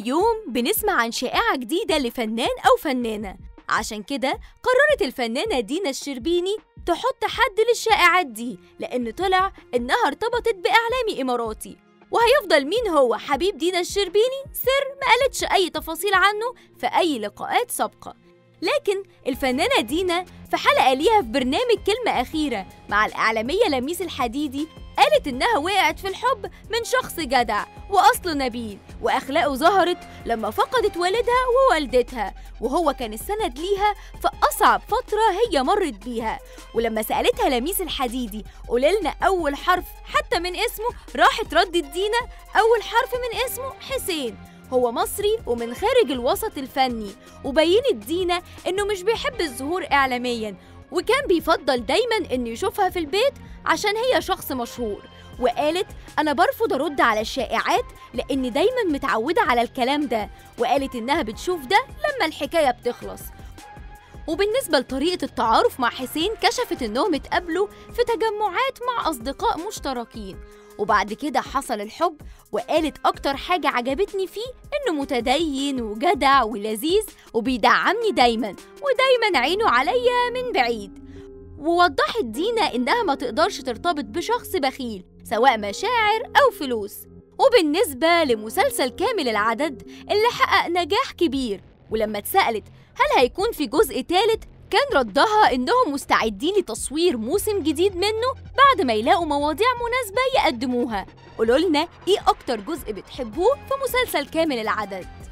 كل يوم بنسمع عن شائعة جديدة لفنان أو فنانة عشان كده قررت الفنانة دينا الشربيني تحط حد للشائعات دي لأن طلع إنها ارتبطت بإعلامي إماراتي وهيفضل مين هو حبيب دينا الشربيني سر ما قالتش أي تفاصيل عنه في أي لقاءات سابقة لكن الفنانة دينا في حلقة ليها في برنامج كلمة أخيرة مع الإعلامية لميس الحديدي قالت إنها وقعت في الحب من شخص جدع وأصله نبيل وأخلاقه ظهرت لما فقدت والدها ووالدتها وهو كان السند ليها في أصعب فترة هي مرت بيها ولما سألتها لميس الحديدي قوللنا أول حرف حتى من اسمه راحت ردت دينا أول حرف من اسمه حسين هو مصري ومن خارج الوسط الفني وبينت دينا إنه مش بيحب الظهور إعلاميا وكان بيفضل دايما إنه يشوفها في البيت عشان هي شخص مشهور وقالت أنا برفض أرد على الشائعات لأني دايما متعودة على الكلام ده وقالت إنها بتشوف ده لما الحكاية بتخلص وبالنسبة لطريقة التعارف مع حسين كشفت إنهم اتقابلوا في تجمعات مع أصدقاء مشتركين وبعد كده حصل الحب وقالت أكتر حاجة عجبتني فيه إنه متدين وجدع ولذيذ وبيدعمني دايما ودايما عينه عليا من بعيد ووضحت دينا إنها ما تقدرش ترتبط بشخص بخيل سواء مشاعر أو فلوس وبالنسبة لمسلسل كامل العدد اللي حقق نجاح كبير ولما اتسألت هل هيكون في جزء تالت كان ردها إنهم مستعدين لتصوير موسم جديد منه بعد ما يلاقوا مواضيع مناسبة يقدموها قولوا لنا إيه أكتر جزء بتحبوه في مسلسل كامل العدد